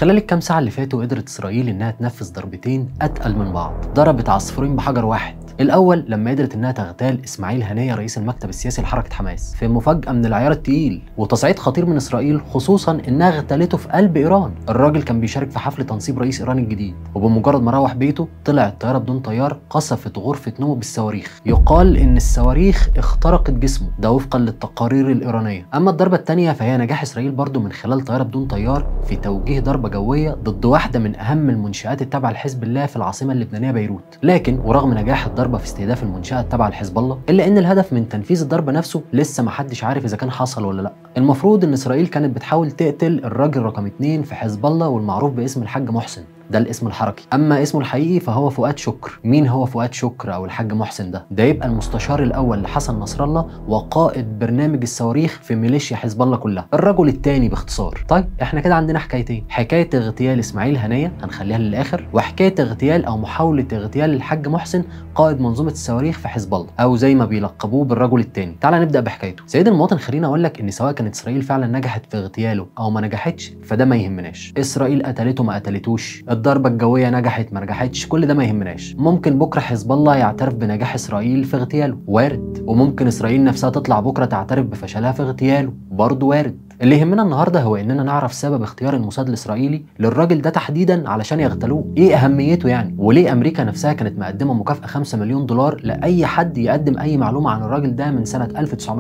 خلال الكام ساعه اللي فاتوا قدرت اسرائيل انها تنفذ ضربتين اتقل من بعض ضربت عصفورين بحجر واحد الاول لما قدرت انها تغتال اسماعيل هنيه رئيس المكتب السياسي لحركه حماس في مفاجاه من العيار التقيل وتصعيد خطير من اسرائيل خصوصا انها اغتالته في قلب ايران الراجل كان بيشارك في حفل تنصيب رئيس ايران الجديد وبمجرد ما روح بيته طلع الطياره بدون طيار قصفت غرفه نومه بالصواريخ يقال ان الصواريخ اخترقت جسمه ده وفقا للتقارير الايرانيه اما الضربه الثانيه فهي نجاح اسرائيل برضه من خلال طياره بدون طيار في توجيه ضربه جويه ضد واحده من اهم المنشات التابعه لحزب الله في العاصمه اللبنانيه بيروت لكن ورغم نجاح الضربه في استهداف المنشاه التابعه لحزب الله الا ان الهدف من تنفيذ الضربه نفسه لسه ما حدش عارف اذا كان حصل ولا لا المفروض ان اسرائيل كانت بتحاول تقتل الراجل رقم اتنين في حزب الله والمعروف باسم الحاج محسن ده الاسم الحركي اما اسمه الحقيقي فهو فؤاد شكر مين هو فؤاد شكر او الحاج محسن ده ده يبقى المستشار الاول لحسن نصر الله وقائد برنامج الصواريخ في ميليشيا حزب الله كلها الرجل الثاني باختصار طيب احنا كده عندنا حكايتين حكايه اغتيال اسماعيل هنيه هنخليها للاخر وحكايه اغتيال او محاوله اغتيال الحاج محسن قائد منظومه الصواريخ في حزب الله او زي ما بيلقبوه بالرجل الثاني تعال نبدا بحكايته سيد المواطن خليني اقول لك ان سواء كانت اسرائيل فعلا نجحت في اغتياله او ما نجحتش فده ما يهمناش اسرائيل قتلته ما قتلتوش الضربه الجويه نجحت ما نجحتش كل ده ما يهمناش ممكن بكره حزب الله يعترف بنجاح اسرائيل في اغتياله وارد وممكن اسرائيل نفسها تطلع بكره تعترف بفشلها في اغتياله برضه وارد اللي يهمنا النهارده هو اننا نعرف سبب اختيار الموساد الاسرائيلي للراجل ده تحديدا علشان يغتالوه ايه اهميته يعني وليه امريكا نفسها كانت مقدمه مكافاه 5 مليون دولار لاي حد يقدم اي معلومه عن الراجل ده من سنه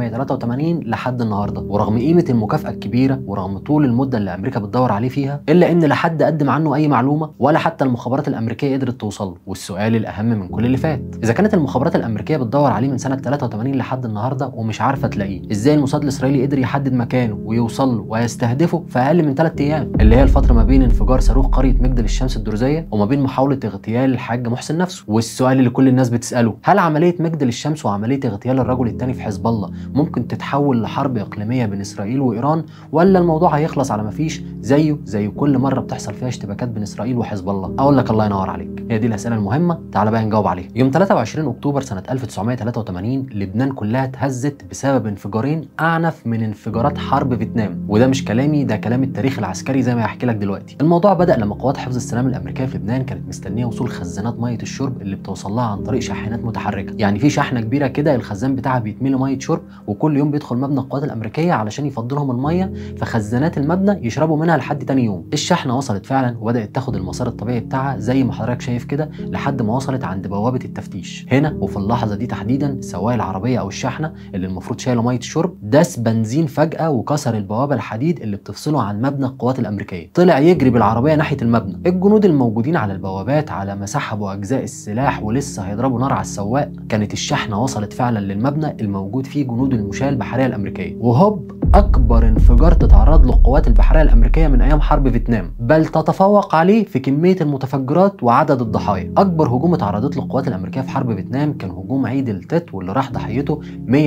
1983 لحد النهارده ورغم قيمه المكافاه الكبيره ورغم طول المده اللي امريكا بتدور عليه فيها الا ان لا حد قدم عنه اي معلومه ولا حتى المخابرات الامريكيه قدرت توصل له والسؤال الاهم من كل اللي فات اذا كانت المخابرات الامريكيه بتدور عليه من سنه 83 لحد النهارده ومش عارفه تلاقيه ازاي الموساد الاسرائيلي قدر يحدد مكانه ويوصل له ويستهدفه في اقل من 3 ايام اللي هي الفتره ما بين انفجار صاروخ قريه مجدل الشمس الدرزيه وما بين محاوله اغتيال الحاج محسن نفسه والسؤال اللي كل الناس بتساله هل عمليه مجدل الشمس وعمليه اغتيال الرجل الثاني في حزب الله ممكن تتحول لحرب اقليميه بين اسرائيل وايران ولا الموضوع هيخلص على ما فيش زيه زي كل مره بتحصل فيها اشتباكات بين اسرائيل وحزب الله اقول لك الله ينور عليك هي دي الاسئله المهمه تعال بقى نجاوب عليها يوم 23 اكتوبر سنه 1983 لبنان كلها اتهزت بسبب انفجارين اعنف من انفجارات حرب فيتنام وده مش كلامي ده كلام التاريخ العسكري زي ما هحكي لك دلوقتي الموضوع بدا لما قوات حفظ السلام الامريكيه في لبنان كانت مستنيه وصول خزانات ميه الشرب اللي بتوصل لها عن طريق شاحنات متحركه يعني في شحنه كبيره كده الخزان بتاعها بيتملي ميه شرب وكل يوم بيدخل مبنى القوات الامريكيه علشان يفضي لهم الميه في خزانات المبنى يشربوا منها لحد تاني يوم الشحنه وصلت فعلا وبدات تاخد المسار الطبيعي بتاعها زي ما حضرتك شايف كده لحد ما وصلت عند بوابه التفتيش هنا وفي اللحظه دي تحديدا سواق العربيه او الشحنه اللي المفروض شايله ميه الشرب داس بنزين فجاه وكسر البوابه الحديد اللي بتفصله عن مبنى القوات الامريكيه طلع يجري بالعربيه ناحيه المبنى الجنود الموجودين على البوابات على ما سحبوا اجزاء السلاح ولسه هيضربوا نار على السواق كانت الشحنه وصلت فعلا للمبنى الموجود فيه جنود المشاه البحريه الامريكيه وهوب اكبر انفجار تتعرض له القوات البحريه الامريكيه من ايام حرب فيتنام بل تتفوق عليه في كميه المتفجرات وعدد الضحايا اكبر هجوم اتعرضت له القوات الامريكيه في حرب فيتنام كان هجوم عيد التت واللي راح ضحيته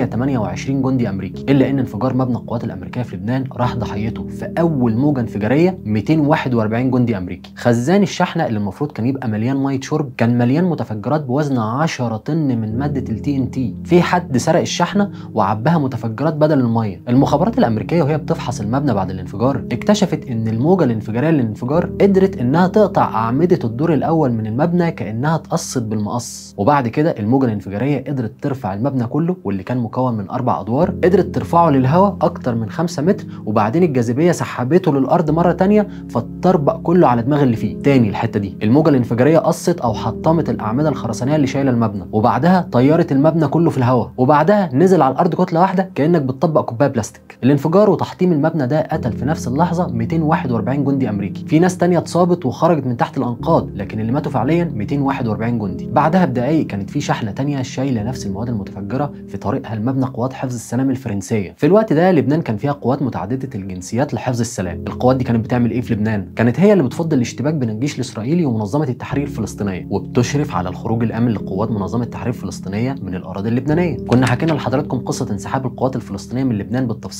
128 جندي امريكي الا ان انفجار مبنى القوات الامريكيه في لبنان راح ضحيته في اول موجه انفجاريه 241 جندي امريكي خزان الشحنه اللي المفروض كان يبقى مليان ميه شرب كان مليان متفجرات بوزن 10 طن من ماده التي ان تي في حد سرق الشحنه وعباها متفجرات بدل الميه المخابرات الامريكيه وهي بتفحص المبنى بعد الانفجار اكتشفت ان الموجه الانفجاريه للانفجار قدرت انها تقطع اعمده الدور الاول من المبنى كانها اتقصت بالمقص وبعد كده الموجه الانفجاريه قدرت ترفع المبنى كله واللي كان مكون من اربع ادوار قدرت ترفعه للهواء اكتر من 5 متر وبعدين الجاذبيه سحبته للارض مره تانية فاتطربق كله على دماغ اللي فيه تاني الحته دي الموجه الانفجاريه قصت او حطمت الاعمده الخرسانيه اللي شايله المبنى وبعدها طيرت المبنى كله في الهواء وبعدها نزل على الارض كتله واحده كانك بتطبق كوبايه بلاستيك الانفجار وتحطيم المبنى ده قتل في نفس اللحظه 241 جندي امريكي في ناس تانية اتصابت وخرجت من تحت الانقاض لكن اللي ماتوا فعليا 241 جندي بعدها بدقايق كانت في شحنه تانية شايله نفس المواد المتفجره في طريقها لمبنى قوات حفظ السلام الفرنسيه في الوقت ده لبنان كان فيها قوات متعدده الجنسيات لحفظ السلام القوات دي كانت بتعمل ايه في لبنان كانت هي اللي بتفض الاشتباك بين الجيش الاسرائيلي ومنظمه التحرير الفلسطينيه وبتشرف على الخروج الامن لقوات منظمه التحرير الفلسطينيه من الاراضي اللبنانيه كنا حكينا لحضراتكم قصه انسحاب القوات الفلسطينيه من لبنان بالتفصيل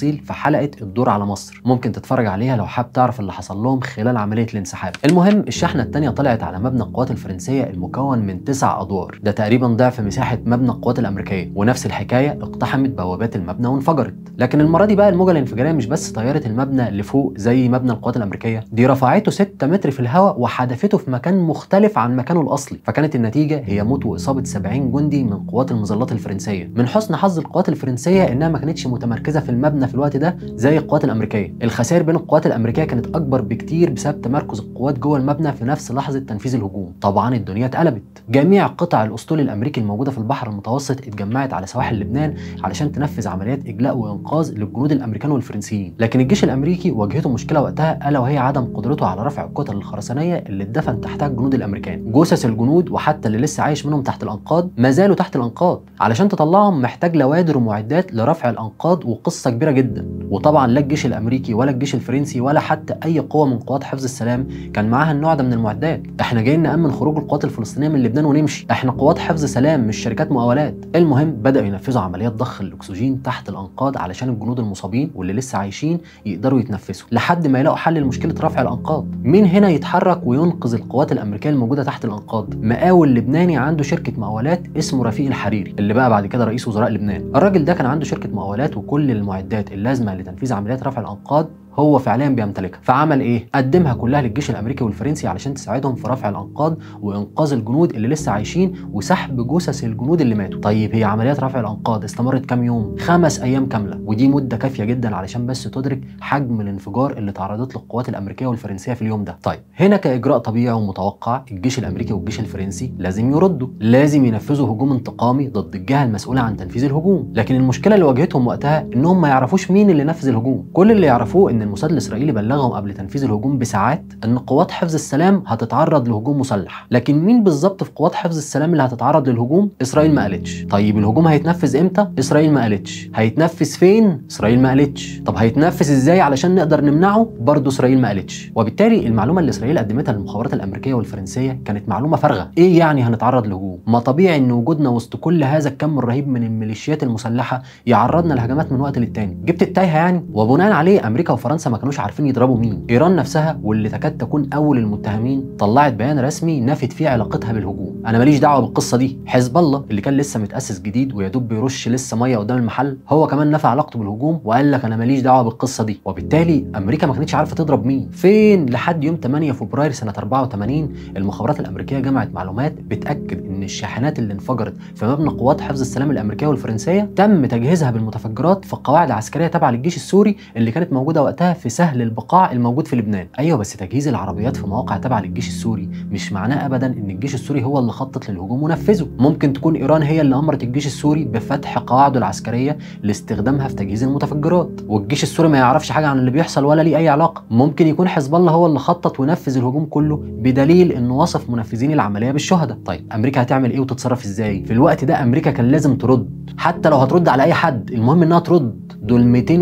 بالتفصيل في حلقه الدور على مصر ممكن تتفرج عليها لو حابب تعرف اللي حصل لهم خلال عمليه الانسحاب المهم الشحنه الثانيه طلعت على مبنى القوات الفرنسيه المكون من تسع ادوار ده تقريبا ضعف مساحه مبنى القوات الامريكيه ونفس الحكايه اقتحمت بوابات المبنى وانفجرت لكن المره دي بقى الموجه الانفجاريه مش بس طيرت المبنى لفوق زي مبنى القوات الامريكيه دي رفعته 6 متر في الهواء وحدفته في مكان مختلف عن مكانه الاصلي فكانت النتيجه هي موت واصابه 70 جندي من قوات المظلات الفرنسيه من حسن حظ القوات الفرنسيه انها ما كانتش متمركزه في المبنى في الوقت ده زي القوات الامريكيه الخسائر بين القوات الامريكيه كانت اكبر بكتير بسبب تمركز القوات جوه المبنى في نفس لحظه تنفيذ الهجوم طبعا الدنيا اتقلبت جميع قطع الاسطول الامريكي الموجوده في البحر المتوسط اتجمعت على سواحل لبنان علشان تنفذ عمليات اجلاء وانقاذ للجنود الامريكان والفرنسيين لكن الجيش الامريكي واجهته مشكله وقتها الا وهي عدم قدرته على رفع الكتل الخرسانيه اللي اتدفن تحتها الجنود الامريكان جثث الجنود وحتى اللي لسه عايش منهم تحت الانقاض ما زالوا تحت الانقاض علشان تطلعهم محتاج لوادر ومعدات لرفع الانقاض وقصه كبيره جدا وطبعا لا الجيش الامريكي ولا الجيش الفرنسي ولا حتى اي قوه من قوات حفظ السلام كان معاها النوع ده من المعدات احنا جايين نامن خروج القوات الفلسطينيه من لبنان ونمشي احنا قوات حفظ سلام مش شركات مقاولات المهم بداوا ينفذوا عمليات ضخ الاكسجين تحت الانقاض علشان الجنود المصابين واللي لسه عايشين يقدروا يتنفسوا لحد ما يلاقوا حل لمشكله رفع الانقاض مين هنا يتحرك وينقذ القوات الامريكيه الموجوده تحت الانقاض مقاول لبناني عنده شركه مقاولات اسمه رفيق الحريري اللي بقى بعد كده رئيس وزراء لبنان الراجل ده كان عنده شركه مقاولات وكل المعدات اللازمه لتنفيذ عمليات رفع الانقاض هو فعليا بيمتلكها فعمل ايه قدمها كلها للجيش الامريكي والفرنسي علشان تساعدهم في رفع الانقاض وانقاذ الجنود اللي لسه عايشين وسحب جثث الجنود اللي ماتوا طيب هي عمليات رفع الانقاض استمرت كام يوم خمس ايام كامله ودي مده كافيه جدا علشان بس تدرك حجم الانفجار اللي تعرضت له القوات الامريكيه والفرنسيه في اليوم ده طيب هنا كاجراء طبيعي ومتوقع الجيش الامريكي والجيش الفرنسي لازم يردوا لازم ينفذوا هجوم انتقامي ضد الجهه المسؤوله عن تنفيذ الهجوم لكن المشكله اللي واجهتهم وقتها انهم ما يعرفوش مين اللي نفذ الهجوم كل اللي يعرفوه ان الموساد الاسرائيلي بلغهم قبل تنفيذ الهجوم بساعات ان قوات حفظ السلام هتتعرض لهجوم مسلح لكن مين بالظبط في قوات حفظ السلام اللي هتتعرض للهجوم اسرائيل ما قالتش طيب الهجوم هيتنفذ امتى اسرائيل ما قالتش هيتنفذ فين اسرائيل ما قالتش طب هيتنفذ ازاي علشان نقدر نمنعه برضه اسرائيل ما قالتش وبالتالي المعلومه اللي اسرائيل قدمتها للمخابرات الامريكيه والفرنسيه كانت معلومه فارغه ايه يعني هنتعرض لهجوم ما طبيعي ان وجودنا وسط كل هذا الكم الرهيب من الميليشيات المسلحه يعرضنا لهجمات من وقت للتاني جبت التايهه يعني وبناء عليه امريكا وفرنسا ما كانوش عارفين يضربوا مين ايران نفسها واللي تكاد تكون اول المتهمين طلعت بيان رسمي نفت فيه علاقتها بالهجوم انا ماليش دعوه بالقصه دي حزب الله اللي كان لسه متاسس جديد ويا دوب بيرش لسه ميه قدام المحل هو كمان نفى علاقته بالهجوم وقال لك انا ماليش دعوه بالقصه دي وبالتالي امريكا ما كانتش عارفه تضرب مين فين لحد يوم 8 فبراير سنه 84 المخابرات الامريكيه جمعت معلومات بتاكد ان الشاحنات اللي انفجرت في مبنى قوات حفظ السلام الامريكيه والفرنسيه تم تجهيزها بالمتفجرات في قواعد عسكريه تابعه للجيش السوري اللي كانت موجوده وقتها في سهل البقاع الموجود في لبنان ايوه بس تجهيز العربيات في مواقع تابعه للجيش السوري مش معناه ابدا ان الجيش السوري هو اللي خطط للهجوم ونفذه ممكن تكون ايران هي اللي امرت الجيش السوري بفتح قواعده العسكريه لاستخدامها في تجهيز المتفجرات والجيش السوري ما يعرفش حاجه عن اللي بيحصل ولا ليه اي علاقه ممكن يكون حزب الله هو اللي خطط ونفذ الهجوم كله بدليل انه وصف منفذين العمليه بالشهداء طيب امريكا هتعمل ايه وتتصرف ازاي في الوقت ده امريكا كان لازم ترد حتى لو هترد على اي حد المهم انها ترد دول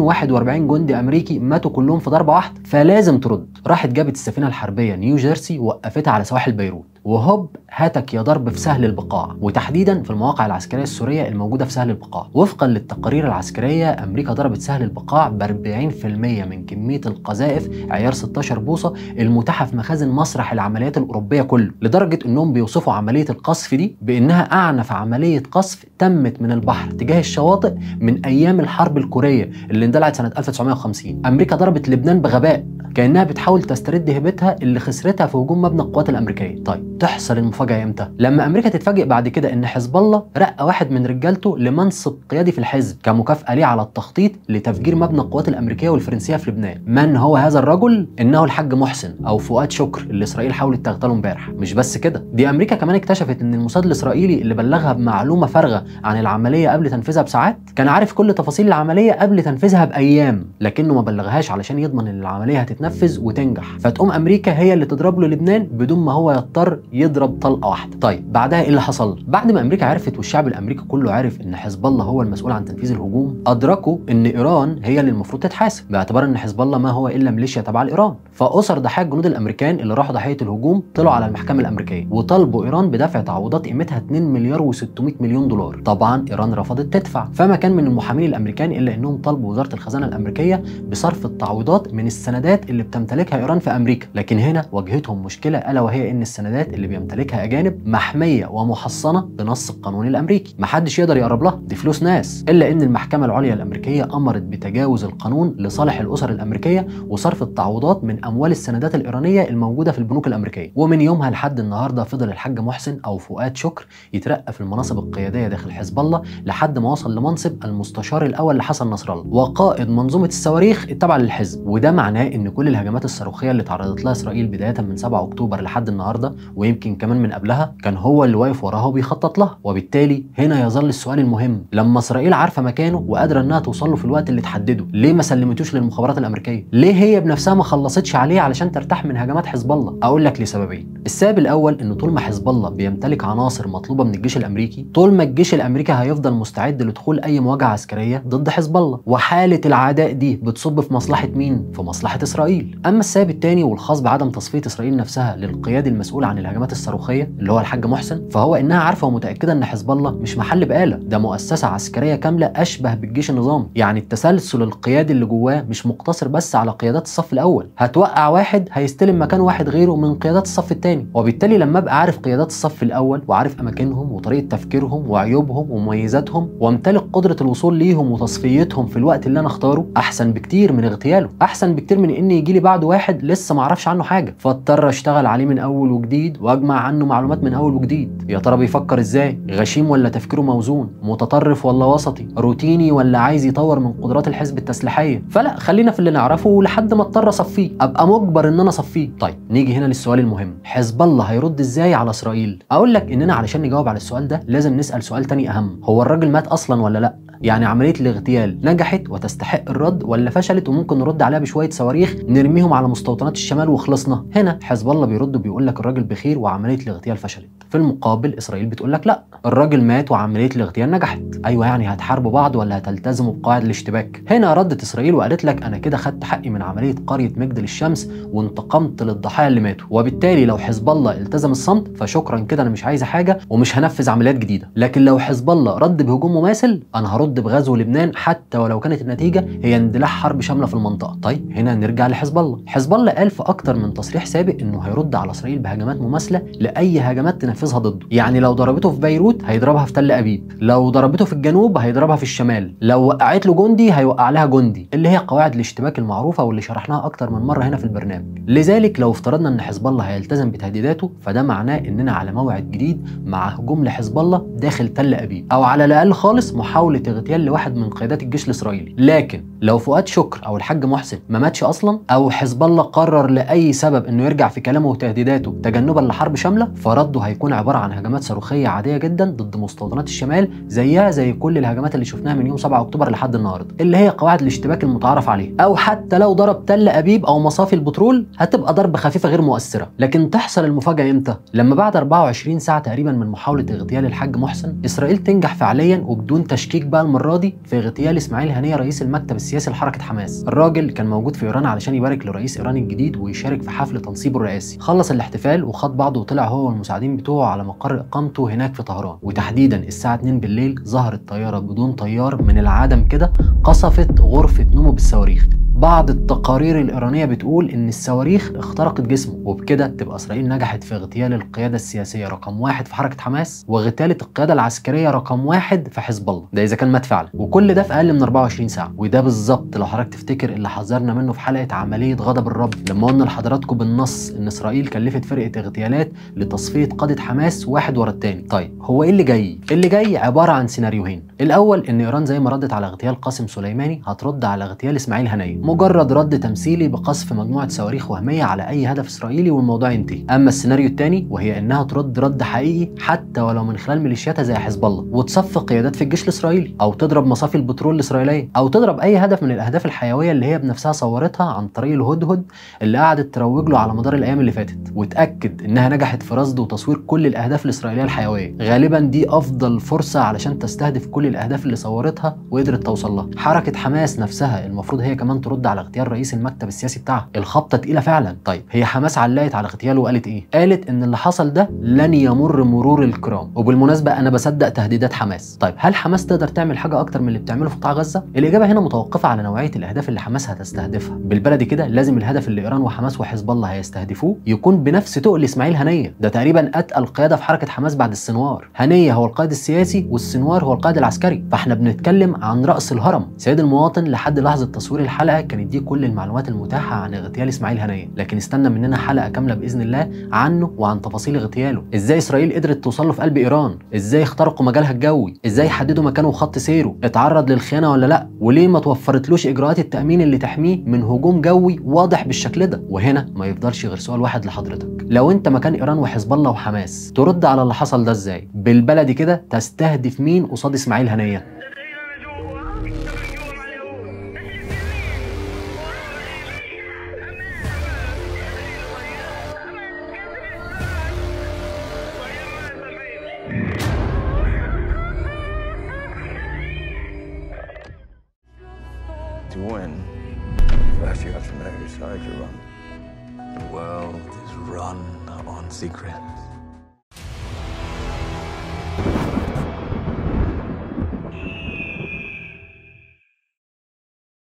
241 جندي امريكي ماتوا كلهم في ضربه واحده فلازم ترد راحت جابت السفينه الحربيه نيو جيرسي ووقفتها على سواحل بيروت وهوب هاتك يا ضرب في سهل البقاع وتحديدا في المواقع العسكريه السوريه الموجوده في سهل البقاع وفقا للتقارير العسكريه امريكا ضربت سهل البقاع ب 40% من كميه القذائف عيار 16 بوصه المتاحه في مخازن مسرح العمليات الاوروبيه كله لدرجه انهم بيوصفوا عمليه القصف دي بانها اعنف عمليه قصف تمت من البحر تجاه الشواطئ من ايام الحرب الكوريه اللي اندلعت سنه 1950 امريكا ضربت لبنان بغباء كانها بتحاول تسترد هيبتها اللي خسرتها في هجوم مبنى القوات الامريكيه طيب تحصل المفاجاه امتى لما امريكا تتفاجئ بعد كده ان حزب الله رقى واحد من رجالته لمنصب قيادي في الحزب كمكافاه ليه على التخطيط لتفجير مبنى القوات الامريكيه والفرنسيه في لبنان من هو هذا الرجل انه الحاج محسن او فؤاد شكر اللي اسرائيل حاولت تغتاله امبارح مش بس كده دي امريكا كمان اكتشفت ان الموساد الاسرائيلي اللي بلغها بمعلومه فارغه عن العمليه قبل تنفيذها بساعات كان عارف كل تفاصيل العمليه قبل تنفيذها بايام لكنه ما بلغهاش علشان يضمن ان العمليه هتتنفذ وتنجح فتقوم امريكا هي اللي تضرب له لبنان بدون ما هو يضطر يضرب طلقه واحده طيب بعدها ايه اللي حصل بعد ما امريكا عرفت والشعب الامريكي كله عرف ان حزب الله هو المسؤول عن تنفيذ الهجوم ادركوا ان ايران هي اللي المفروض تتحاسب باعتبار ان حزب الله ما هو الا ميليشيا تبع لايران فاسر ضحايا الجنود الامريكان اللي راحوا ضحيه الهجوم طلعوا على المحكمه الامريكيه وطالبوا ايران بدفع تعويضات قيمتها 2 مليار و600 مليون دولار طبعا ايران رفضت تدفع فما كان من المحامين الامريكان الا انهم طالبوا وزاره الخزانه الامريكيه بصرف التعويضات من السندات اللي بتمتلكها ايران في امريكا لكن هنا واجهتهم مشكله الا وهي ان السندات اللي بيمتلكها اجانب محميه ومحصنه بنص القانون الامريكي محدش يقدر يقرب لها دي فلوس ناس الا ان المحكمه العليا الامريكيه امرت بتجاوز القانون لصالح الاسر الامريكيه وصرف التعويضات من اموال السندات الايرانيه الموجوده في البنوك الامريكيه ومن يومها لحد النهارده فضل الحاج محسن او فؤاد شكر يترقى في المناصب القياديه داخل حزب الله لحد ما وصل لمنصب المستشار الاول لحسن نصر الله وقائد منظومه الصواريخ التابعه للحزب وده معناه ان كل الهجمات الصاروخيه اللي تعرضت لها اسرائيل بدايه من 7 اكتوبر لحد النهارده ويمكن كمان من قبلها كان هو اللي واقف وراها وبيخطط لها وبالتالي هنا يظل السؤال المهم لما اسرائيل عارفه مكانه وقادره انها توصل له في الوقت اللي تحدده ليه ما سلمتوش للمخابرات الامريكيه ليه هي بنفسها ما خلصتش عليه علشان ترتاح من هجمات حزب الله اقول لك لسببين السبب الاول ان طول ما حزب الله بيمتلك عناصر مطلوبه من الجيش الامريكي طول ما الجيش الامريكي هيفضل مستعد لدخول اي مواجهه عسكريه ضد حزب الله وحاله العداء دي بتصب في مصلحه مين في مصلحه اسرائيل اما السبب الثاني والخاص بعدم تصفيه اسرائيل نفسها للقيادي المسؤول عن الهجمات الصاروخيه اللي هو الحاج محسن فهو انها عارفه ومتاكده ان حزب الله مش محل بقاله ده مؤسسه عسكريه كامله اشبه بالجيش النظامي يعني التسلسل القيادي اللي جواه مش مقتصر بس على قيادات الصف الاول هتوقع واحد هيستلم مكان واحد غيره من قيادات الصف الثاني وبالتالي لما ابقى عارف قيادات الصف الاول وعارف اماكنهم وطريقه تفكيرهم وعيوبهم ومميزاتهم وامتلك قدره الوصول ليهم وتصفيتهم في الوقت اللي انا اختاره احسن بكتير من اغتياله احسن بكتير من ان يجي لي بعد واحد لسه ما اعرفش عنه حاجه فاضطر اشتغل عليه من اول وجديد واجمع عنه معلومات من اول وجديد يا ترى بيفكر ازاي غشيم ولا تفكيره موزون متطرف ولا وسطي روتيني ولا عايز يطور من قدرات الحزب التسليحيه فلا خلينا في اللي نعرفه لحد ما اضطر اصفيه ابقى مجبر ان انا اصفيه طيب نيجي هنا للسؤال المهم حزب الله هيرد ازاي على اسرائيل اقول لك اننا علشان نجاوب على السؤال ده لازم نسال سؤال تاني اهم هو الراجل مات اصلا ولا لا يعني عمليه الاغتيال نجحت وتستحق الرد ولا فشلت وممكن نرد عليها بشويه صواريخ نرميهم على مستوطنات الشمال وخلصنا هنا حزب الله بيرد وبيقول لك الراجل بخير وعمليه الاغتيال فشلت في المقابل اسرائيل بتقول لك لا الراجل مات وعمليه الاغتيال نجحت ايوه يعني هتحاربوا بعض ولا هتلتزموا بقواعد الاشتباك هنا ردت اسرائيل وقالت لك انا كده خدت حقي من عمليه قريه مجد للشمس وانتقمت للضحايا اللي ماتوا وبالتالي لو حزب الله التزم الصمت فشكرا كده انا مش عايزه حاجه ومش هنفذ عمليات جديده لكن لو حزب الله رد بهجوم مماثل انا هرد بغزو لبنان حتى ولو كانت النتيجه هي اندلاع حرب شامله في المنطقه طيب هنا نرجع لحزب الله حزب الله قال في اكتر من تصريح سابق انه هيرد على اسرائيل بهجمات مماثله لاي هجمات تنفذها ضده يعني لو ضربته في بيروت هيضربها في تل ابيب لو ضربته في الجنوب هيضربها في الشمال لو وقعت له جندي هيوقع لها جندي اللي هي قواعد الاشتباك المعروفه واللي شرحناها اكتر من مره هنا في البرنامج لذلك لو افترضنا ان حزب الله هيلتزم بتهديداته فده معناه اننا على موعد جديد مع هجوم لحزب الله داخل تل ابيب او على الاقل خالص محاوله اغتيال لواحد من قيادات الجيش الاسرائيلي لكن لو فؤاد شكر او الحاج محسن ما ماتش اصلا او حزب الله قرر لاي سبب انه يرجع في كلامه وتهديداته تجنبا لحرب شامله فرده هيكون عباره عن هجمات صاروخيه عاديه جدا ضد مستوطنات الشمال زيها زي كل الهجمات اللي شفناها من يوم 7 اكتوبر لحد النهارده اللي هي قواعد الاشتباك المتعارف عليه او حتى لو ضرب تل ابيب او مصافي البترول هتبقى ضربه خفيفه غير مؤثره لكن تحصل المفاجاه امتى لما بعد 24 ساعه تقريبا من محاوله اغتيال الحاج محسن اسرائيل تنجح فعليا وبدون تشكيك بقى المره دي في اغتيال اسماعيل هنيه رئيس المكتب السياسي لحركه حماس الراجل كان موجود في ايران علشان يبارك لرئيس ايران الجديد ويشارك في حفل تنصيبه الرئاسي خلص الاحتفال وخد بعضه وطلع هو والمساعدين بتوعه على مقر اقامته هناك في طهران وتحديدا الساعه 2 بالليل ظهرت طياره بدون طيار من العدم كده قصفت غرفه نومه بالصواريخ بعض التقارير الإيرانية بتقول إن الصواريخ اخترقت جسمه وبكده تبقى إسرائيل نجحت في اغتيال القيادة السياسية رقم واحد في حركة حماس واغتالة القيادة العسكرية رقم واحد في حزب الله ده إذا كان مات فعلا وكل ده في أقل من 24 ساعة وده بالظبط لو حضرتك تفتكر اللي حذرنا منه في حلقة عملية غضب الرب لما قلنا لحضراتكم بالنص إن إسرائيل كلفت فرقة اغتيالات لتصفية قادة حماس واحد ورا التاني طيب هو إيه اللي جاي؟ اللي جاي عبارة عن سيناريوهين الأول إن إيران زي ما ردت على اغتيال قاسم سليماني هترد على اغتيال إسماعيل هنيه مجرد رد تمثيلي بقصف مجموعه صواريخ وهميه على اي هدف اسرائيلي والموضوع ينتهي اما السيناريو الثاني وهي انها ترد رد حقيقي حتى ولو من خلال ميليشياتها زي حزب الله وتصفي قيادات في الجيش الاسرائيلي او تضرب مصافي البترول الاسرائيليه او تضرب اي هدف من الاهداف الحيويه اللي هي بنفسها صورتها عن طريق الهدهد اللي قعدت تروج له على مدار الايام اللي فاتت وتاكد انها نجحت في رصد وتصوير كل الاهداف الاسرائيليه الحيويه غالبا دي افضل فرصه علشان تستهدف كل الاهداف اللي صورتها وقدرت توصل لها حركه حماس نفسها المفروض هي كمان ترد على اغتيال رئيس المكتب السياسي بتاعها الخبطه تقيله فعلا طيب هي حماس علقت على اغتياله وقالت ايه قالت ان اللي حصل ده لن يمر مرور الكرام وبالمناسبه انا بصدق تهديدات حماس طيب هل حماس تقدر تعمل حاجه اكتر من اللي بتعمله في قطاع غزه الاجابه هنا متوقفه على نوعيه الاهداف اللي حماس هتستهدفها بالبلدي كده لازم الهدف اللي ايران وحماس وحزب الله هيستهدفوه يكون بنفس تقل اسماعيل هنيه ده تقريبا اتقل قياده في حركه حماس بعد السنوار هنيه هو القائد السياسي والسنوار هو القائد العسكري فاحنا بنتكلم عن راس الهرم سيد المواطن لحد لحظه تصوير الحلقه كانت دي كل المعلومات المتاحه عن اغتيال اسماعيل هنيه لكن استنى مننا حلقه كامله باذن الله عنه وعن تفاصيل اغتياله ازاي اسرائيل قدرت توصل له في قلب ايران ازاي اخترقوا مجالها الجوي ازاي حددوا مكانه وخط سيره اتعرض للخيانه ولا لا وليه ما توفرتلوش اجراءات التامين اللي تحميه من هجوم جوي واضح بالشكل ده وهنا ما يفضلش غير سؤال واحد لحضرتك لو انت مكان ايران وحزب الله وحماس ترد على اللي حصل ده ازاي بالبلدي كده تستهدف مين قصاد اسماعيل هنيه to win. First, you have to know whose side you're on. The world is run on secrets.